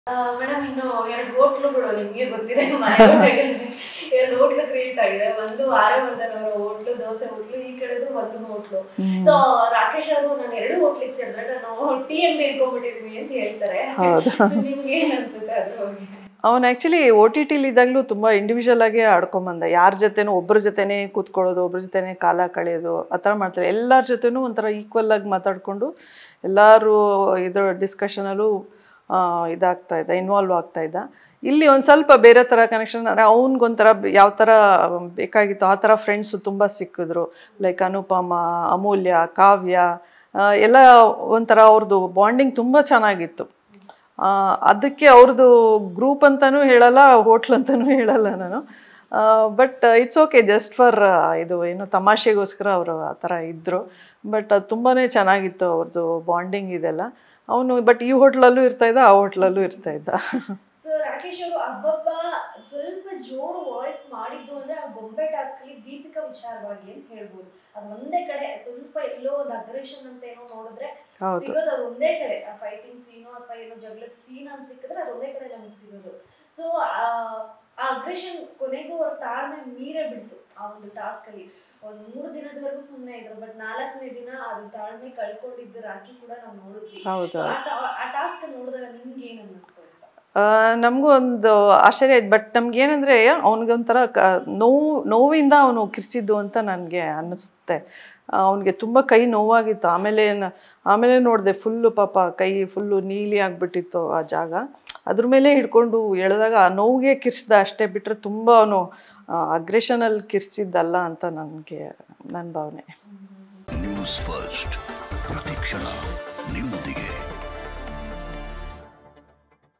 Madam ಇನ್ನು ಎರಡು ಹೋಟ್ಲುಗಳು ನಿಮ್ಗೆ ಗೊತ್ತಿದೆ ಮನೆ ಒಳಗಡೆ ಎರಡು ಹೋಟ್ಲು ಕ್ರಿಯೇಟ್ ಆಗಿದೆ ಒಂದು ಆರವಂದನ್ ಅವರ ಹೋಟ್ಲು ದೋಸೆ ಹೋಟ್ಲು ಈ ಕಡೆದು ಒಂದು ಹೋಟ್ಲು ಸೊ ರಾಕೇಶ್ ಅವರು ನಾನು ಎರಡು ಹೋಟ್ಲಿಗೆ ಸೇರಿದ್ರೆ ನಾನು ಟೀ ಅಂಗಡಿ ಇಟ್ಕೊಂಡ್ಬಿಟ್ಟಿದೀನಿ ಅಂತ ಹೇಳ್ತಾರೆ So, ನಿಮ್ಗೆ ಏನ್ ಅನ್ಸುತ್ತೆ ಅದ್ರ ಬಗ್ಗೆ ಅವನು ಆ್ಯಕ್ಚುಲಿ ಓ ಟಿ ಟಿಲಿ ಇದ್ದಾಗಲೂ ತುಂಬ ಇಂಡಿವಿಜುವಲ್ ಆಗಿ ಆಡ್ಕೊಂಬಂದ ಯಾರ ಜೊತೆನೂ ಒಬ್ಬರ ಜೊತೆನೇ ಕೂತ್ಕೊಳ್ಳೋದು ಒಬ್ಬರ ಜೊತೆನೇ ಕಾಲ ಕಳೆಯೋದು ಆ ಥರ ಮಾಡ್ತಾರೆ ಎಲ್ಲರ ಜೊತೆನೂ ಒಂಥರ ಈಕ್ವಲ್ ಆಗಿ ಮಾತಾಡಿಕೊಂಡು ಎಲ್ಲರೂ ಇದ್ರ ಡಿಸ್ಕಷನಲ್ಲೂ ಇದಾಗ್ತಾ ಇದ್ದ ಇನ್ವಾಲ್ವ್ ಆಗ್ತಾ ಇದ್ದ ಇಲ್ಲಿ ಒಂದು ಸ್ವಲ್ಪ ಬೇರೆ ಥರ ಕನೆಕ್ಷನ್ ಅಂದರೆ ಅವ್ನಿಗೊಂಥರ ಯಾವ ಥರ ಬೇಕಾಗಿತ್ತು ಆ ಥರ ಫ್ರೆಂಡ್ಸು ತುಂಬ ಸಿಕ್ಕಿದ್ರು ಲೈಕ್ ಅನುಪಮ ಅಮೂಲ್ಯ ಕಾವ್ಯ ಆ, ಎಲ್ಲ ಒಂಥರ ಅವ್ರದ್ದು ಬಾಂಡಿಂಗ್ ತುಂಬ ಚೆನ್ನಾಗಿತ್ತು ಆ, ಅದಕ್ಕೆ ಅವ್ರದ್ದು ಗ್ರೂಪ್ ಅಂತಲೂ ಹೇಳಲ್ಲ ಹೋಟ್ಲ್ ಅಂತಲೂ ಹೇಳಲ್ಲ ನಾನು but it's okay just for ಇದು ಏನು ತಮಾಷೆಗೋಸ್ಕರ ಅವರು ಆ ಥರ ಇದ್ದರು ಬಟ್ ಅದು ತುಂಬಾ ಚೆನ್ನಾಗಿತ್ತು ಅವ್ರದ್ದು ಬಾಂಡಿಂಗ್ ಇದೆಲ್ಲ ಅವನು ಬಟ್ ಈ ಹೋಟ್ಲಲ್ಲೂ ಇರ್ತಾ ಇದ್ದ ಆ ಹೋಟ್ಲಲ್ಲೂ ಇರ್ತಾ ಇದ್ದ ಸೊ ರಾಕೇಶ್ ಅವರು ಹಬ್ಬಬ್ಬ ಸ್ವಲ್ಪ ಜೋರು ವಾಯ್ಸ್ ಮಾಡಿದ್ದು ಅಂದ್ರೆ ಆ ಗೊಂಬೆ ಟಾಸ್ಕ್ ಅಲ್ಲಿ ದೀಪಿಕಾ ವಿಚಾರವಾಗಿ ಅಂತ ಹೇಳ್ಬೋದು ಅದು ಒಂದೇ ಕಡೆ ಸ್ವಲ್ಪ ಎಲ್ಲೋ ಒಂದು ಅಗ್ರೆಷನ್ ಅಂತ ಏನೋ ನೋಡಿದ್ರೆ ಹೌದು. ಸಿಗೋದು ಅದು ಒಂದೇ ಕಡೆ ಆ ಫೈಟಿಂಗ್ ಸೀನು ಅಥವಾ ಏನೋ ಜಗಳದ ಸೀನ್ ಅಂತ ಸಿಕ್ಕಿದ್ರೆ ಅದು ಒಂದೇ ಕಡೆ ನಮಗೆ ಸಿಗೋದು ಸೊ ಆ ಅಗ್ರೆಷನ್ ಕೊನೆಗೂ ಅವ್ರ ತಾಳ್ಮೆ ಮೀರೇ ಬಿಡ್ತು ಆ ಒಂದು ಟಾಸ್ಕ್ ಅಲ್ಲಿ ಒಂದ್ ಮೂರು ದಿನದವರೆಗೂ ಸುಮ್ಮನೆ ಇದ್ರು ಬಟ್ ನಾಲ್ಕನೇ ದಿನ ಅದು ತಾಳ್ಮೆ ಕಳ್ಕೊಂಡಿದ್ದು ರಾಕಿ ಕೂಡ ನಾವು ನೋಡಿದ್ವಿ ಹೌದು. So, ಆ ta- ಆ ಟಾಸ್ಕ್ ನೋಡಿದಾಗ ನಿಮ್ಗೆ ಏನ್ ಅನ್ನಿಸ್ತು ಅಂತ ನಮಗೂ ಒಂದು ಆಶ್ಚರ್ಯ ಆಯ್ತು ಬಟ್ ನಮ್ಗೇನಂದರೆ ಅವನಿಗೊಂಥರ ಕ ನೋವು ನೋವಿಂದ ಅವನು ಕಿರ್ಚಿದ್ದು ಅಂತ ನನಗೆ ಅನ್ನಿಸುತ್ತೆ ಅವನಿಗೆ ತುಂಬ ಕೈ ನೋವಾಗಿತ್ತು ಆಮೇಲೆ ನ- ಆಮೇಲೆ ನೋಡಿದೆ ಫುಲ್ಲು ಪಾಪ ಕೈ ಫುಲ್ಲು ನೀಲಿ ಆಗಿಬಿಟ್ಟಿತ್ತು ಆ ಜಾಗ ಅದ್ರ ಮೇಲೆ ಹಿಡ್ಕೊಂಡು ಎಳೆದಾಗ ಆ ನೋವಿಗೆ ಕಿರ್ಚ್ದ ಅಷ್ಟೇ ಬಿಟ್ಟರೆ ತುಂಬ ಅವನು ಅಗ್ರೆಷನಲ್ಲಿ ಕಿರ್ಚಿದ್ದಲ್ಲ ಅಂತ ನನಗೆ ನನ್ನ ಭಾವನೆ ನ್ಯೂಸ್ ಫಸ್ಟ್ ಪ್ರತಿಕ್ಷಣ ನಿಮ್ಮೊಂದಿಗೆ